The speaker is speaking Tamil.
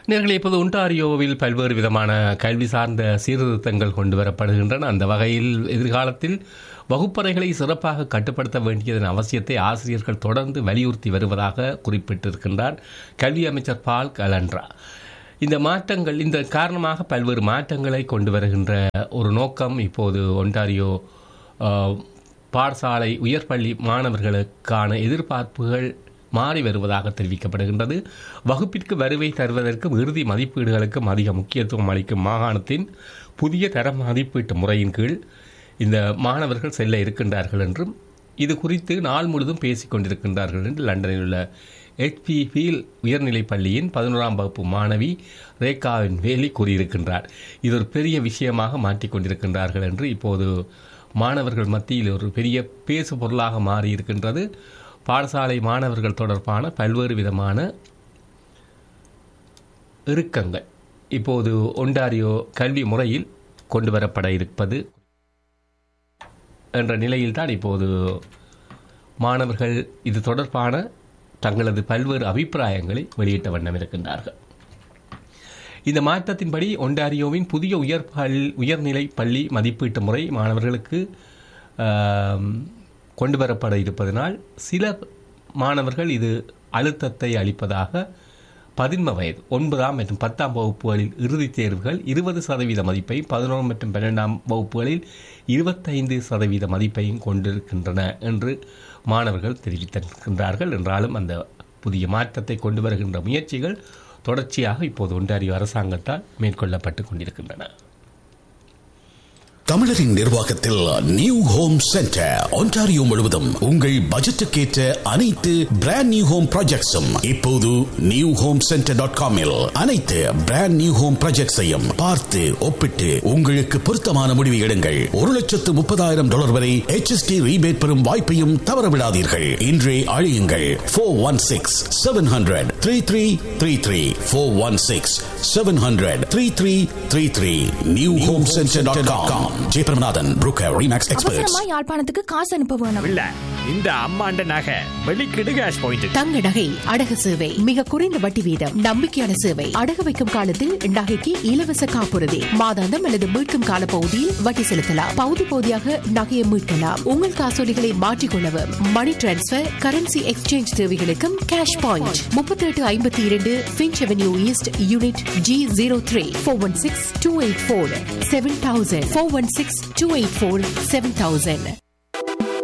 நேர்களை இப்போது ஒன்டாரியோவில் பல்வேறு விதமான கல்வி சார்ந்த சீர்திருத்தங்கள் கொண்டு வரப்படுகின்றன அந்த வகையில் எதிர்காலத்தில் வகுப்பறைகளை சிறப்பாக கட்டுப்படுத்த வேண்டியதன் அவசியத்தை ஆசிரியர்கள் தொடர்ந்து வலியுறுத்தி வருவதாக குறிப்பிட்டிருக்கின்றார் கல்வி அமைச்சர் பால் கலண்ட்ரா இந்த மாற்றங்கள் இந்த காரணமாக பல்வேறு மாற்றங்களை கொண்டு வருகின்ற ஒரு நோக்கம் இப்போது ஒன்டாரியோ அஹ், பாடசாலை உயர்பள்ளி மாணவர்களுக்கான எதிர்பார்ப்புகள் மாறி வருவதாக தெரிவிக்கப்படுகின்றது வகுப்பிற்கு வருகை தருவதற்கும் இறுதி மதிப்பீடுகளுக்கும் அதிக முக்கியத்துவம் அளிக்கும் மாகாணத்தின் புதிய தர மதிப்பீட்டு முறையின் கீழ் இந்த மாணவர்கள் செல்ல இருக்கின்றார்கள் என்றும் இது குறித்து நாள் முழுதும் பேசிக் கொண்டிருக்கின்றார்கள் என்று லண்டனில் உள்ள ஹெச்பி ஃபீல் உயர்நிலைப் பள்ளியின் பதினோராம் வகுப்பு மாணவி ரேகாவின் வேலி கூறியிருக்கின்றார் இது ஒரு பெரிய விஷயமாக மாற்றிக்கொண்டிருக்கின்றார்கள் என்று இப்போது மாணவர்கள் மத்தியில் ஒரு பெரிய பேசு பொருளாக மாறியிருக்கின்றது பாடசாலை மாணவர்கள் தொடர்பான பல்வேறு விதமான இறுக்கங்கள் இப்போது ஒன்டாரியோ கல்வி முறையில் கொண்டு வரப்பட இருப்பது என்ற நிலையில்தான் இப்போது மாணவர்கள் இது தொடர்பான தங்களது பல்வேறு அபிப்பிராயங்களை வெளியிட்ட வண்ணம் இருக்கின்றார்கள் இந்த மாற்றத்தின்படி ஒன்டாரியோவின் புதிய உயர் பல் உயர்நிலை பள்ளி மதிப்பீட்டு முறை மாணவர்களுக்கு ஆம், கொண்டு வரப்பட இருப்பதனால் சில மாணவர்கள் இது அழுத்தத்தை அளிப்பதாக பதின்ம வயது ஒன்பதாம் மற்றும் பத்தாம் வகுப்புகளில் இறுதித் தேர்வுகள் இருபது சதவீத மதிப்பையும் பதினொன்று மற்றும் பன்னெண்டாம் வகுப்புகளில் இருபத்தைந்து சதவீத மதிப்பையும் கொண்டிருக்கின்றன என்று மாணவர்கள் தெரிவித்திருக்கின்றார்கள் என்றாலும் அந்த புதிய மாற்றத்தை கொண்டு வருகின்ற முயற்சிகள் தொடர்ச்சியாக இப்போது ஒன்றாரியோ அரசாங்கத்தால் மேற்கொள்ளப்பட்டு கொண்டிருக்கின்றன தமிழரின் நிர்வாகத்தில் நியூ ஹோம் சென்டர் ஒன்டாரியோ முழுவதும் உங்கள் பட்ஜெட்டுக்கேற்ற அனைத்து பிராண்ட் நியூ ஹோம் ப்ராஜெக்ட்ஸும் இப்போது நியூ ஹோம் சென்டர் டாட் காமில் அனைத்து பிராண்ட் நியூ ஹோம் ப்ராஜெக்ட்ஸையும் பார்த்து ஒப்பிட்டு உங்களுக்கு பொருத்தமான முடிவை எடுங்கள் ஒரு லட்சத்து முப்பதாயிரம் டாலர் வரை HST ரீபேட் பெறும் வாய்ப்பையும் தவறவிடாதீர்கள் இன்றே அழியுங்கள் four one six seven hundred three three three three four one six seven hundred three three three three new home center dot com Jeyapiramanathan broker Remax experts அவசரமா யாழ்ப்பாணத்துக்கு காசு அனுப்ப வேணும் இல்ல இந்த அம்மாண்ட நகை வெளிக்கிடு கேஷ் பாயிண்ட் தங்க நகை அடகு சேவை மிக குறைந்த வட்டி வீதம் நம்பிக்கையான சேவை அடகு வைக்கும் காலத்தில் நகைக்கு இலவச காப்புறுதி மாதாந்தம் அல்லது மீட்கும் கால பகுதியில் வட்டி செலுத்தலாம் பகுதி பகுதியாக நகையை மீட்கலாம் உங்கள் காசோலிகளை மாற்றிக்கொள்ளவும் மணி டிரான்ஸ்பர் கரன்சி எக்ஸ்சேஞ்ச் தேவைகளுக்கும் கேஷ் பாயிண்ட் முப்பத்தி எட்டு ஐம்பத்தி இரண்டு Finch avenue east unit G zero three four one six two eight four seven thousand four one six two eight four seven thousand